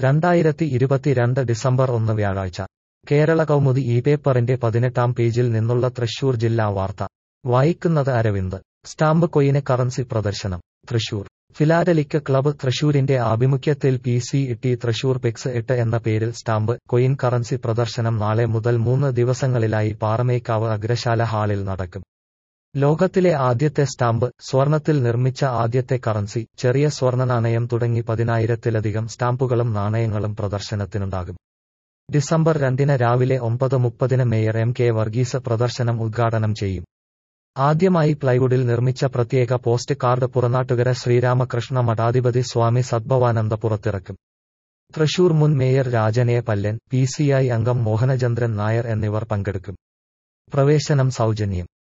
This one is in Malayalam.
രണ്ടായിരത്തി ഇരുപത്തിരണ്ട് ഡിസംബർ ഒന്ന് വ്യാഴാഴ്ച കേരള കൗമുദി ഈ പേപ്പറിന്റെ പതിനെട്ടാം പേജിൽ നിന്നുള്ള തൃശൂർ ജില്ലാ വാർത്ത വായിക്കുന്നത് അരവിന്ദ് സ്റ്റാമ്പ് കൊയിന് കറൻസി പ്രദർശനം തൃശൂർ ഫിലാഡലിക്ക് ക്ലബ്ബ് തൃശൂരിന്റെ ആഭിമുഖ്യത്തിൽ പി സി ടി തൃശൂർ പെക്സ് എട്ട് എന്ന പേരിൽ സ്റ്റാമ്പ് കൊയിൻ കറൻസി പ്രദർശനം നാളെ മുതൽ മൂന്ന് ദിവസങ്ങളിലായി പാറമേക്കാവ് അഗ്രശാല ഹാളിൽ നടക്കും ലോകത്തിലെ ആദ്യത്തെ സ്റ്റാമ്പ് സ്വർണത്തിൽ നിർമ്മിച്ച ആദ്യത്തെ കറൻസി ചെറിയ സ്വർണ്ണ നാണയം തുടങ്ങി പതിനായിരത്തിലധികം സ്റ്റാമ്പുകളും നാണയങ്ങളും പ്രദർശനത്തിനുണ്ടാകും ഡിസംബർ രണ്ടിന് രാവിലെ ഒമ്പത് മുപ്പതിന് മേയർ എം കെ വർഗീസ് പ്രദർശനം ഉദ്ഘാടനം ചെയ്യും ആദ്യമായി പ്ലൈവുഡിൽ നിർമ്മിച്ച പ്രത്യേക പോസ്റ്റ് കാർഡ് പുറനാട്ടുകര ശ്രീരാമകൃഷ്ണ മഠാധിപതി സ്വാമി സദ്ഭവാനന്ദ പുറത്തിറക്കും തൃശൂർ മുൻ മേയർ രാജനയ പല്ലൻ പി സി ഐ അംഗം മോഹനചന്ദ്രൻ നായർ എന്നിവർ പങ്കെടുക്കും പ്രവേശനം സൗജന്യം